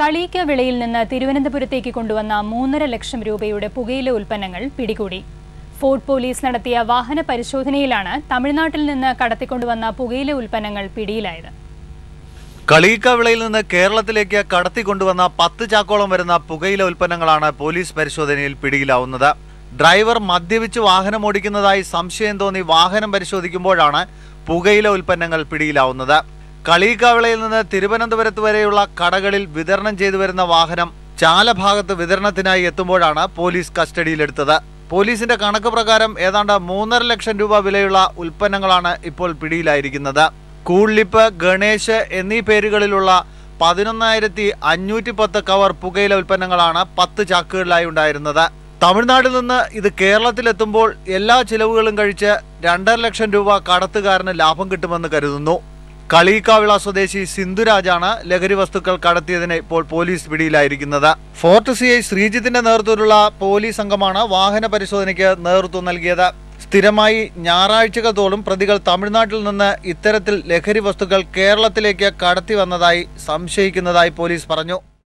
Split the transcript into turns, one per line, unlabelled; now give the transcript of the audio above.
കളീക്കവിളയിൽ നിന്ന് തിരുവനന്തപുരത്തേക്ക് കൊണ്ടുവന്ന മൂന്നര ലക്ഷം രൂപയുടെ പുകയില ഉൽപ്പന്നങ്ങൾ പിടികൂടി ഫോർട്ട് പോലീസ് നടത്തിയ വാഹന പരിശോധനയിലാണ് തമിഴ്നാട്ടിൽ നിന്ന് കടത്തിക്കൊണ്ടുവന്ന പുകയില ഉൽപ്പന്നങ്ങൾ പിടിയിലായത്
കളീക്കവിളയിൽ നിന്ന് കേരളത്തിലേക്ക് കടത്തിക്കൊണ്ടുവന്ന പത്ത് ചാക്കോളം വരുന്ന പുകയില ഉൽപ്പന്നങ്ങളാണ് പോലീസ് പരിശോധനയിൽ പിടിയിലാവുന്നത് ഡ്രൈവർ മദ്യപിച്ച് വാഹനം ഓടിക്കുന്നതായി സംശയം തോന്നി വാഹനം പരിശോധിക്കുമ്പോഴാണ് പുകയില ഉൽപ്പന്നങ്ങൾ പിടിയിലാവുന്നത് കളീക്കവിളയിൽ നിന്ന് തിരുവനന്തപുരത്ത് വരെയുള്ള കടകളിൽ വിതരണം ചെയ്തു വരുന്ന വാഹനം ചാലഭാഗത്ത് വിതരണത്തിനായി എത്തുമ്പോഴാണ് പോലീസ് കസ്റ്റഡിയിലെടുത്തത് പോലീസിന്റെ കണക്ക് പ്രകാരം ഏതാണ്ട് മൂന്നര ലക്ഷം രൂപ വിലയുള്ള ഉൽപ്പന്നങ്ങളാണ് ഇപ്പോൾ പിടിയിലായിരിക്കുന്നത് കൂള്ളിപ്പ് ഗണേശ് എന്നീ പേരുകളിലുള്ള പതിനൊന്നായിരത്തി അഞ്ഞൂറ്റി പത്ത് കവർ പുകയില ഉൽപ്പന്നങ്ങളാണ് പത്ത് ചാക്കുകളിലായി ഉണ്ടായിരുന്നത് തമിഴ്നാട്ടിൽ നിന്ന് ഇത് കേരളത്തിലെത്തുമ്പോൾ എല്ലാ ചിലവുകളും കഴിച്ച് രണ്ടര ലക്ഷം രൂപ കടത്തുകാരന് ലാഭം കിട്ടുമെന്ന് കരുതുന്നു കളീക്കാവിള സ്വദേശി സിന്ധുരാജാണ് ലഹരി വസ്തുക്കൾ കടത്തിയതിന് ഇപ്പോൾ പോലീസ് പിടിയിലായിരിക്കുന്നത് ഫോർട്ട് സി ഐ ശ്രീജിത്തിന്റെ നേതൃത്വത്തിലുള്ള പോലീസ് സംഘമാണ് വാഹന പരിശോധനയ്ക്ക് നേതൃത്വം നൽകിയത് സ്ഥിരമായി ഞായറാഴ്ചകൾ തോറും പ്രതികൾ തമിഴ്നാട്ടിൽ നിന്ന് ഇത്തരത്തിൽ ലഹരി വസ്തുക്കൾ കേരളത്തിലേക്ക് കടത്തി വന്നതായി സംശയിക്കുന്നതായി പോലീസ് പറഞ്ഞു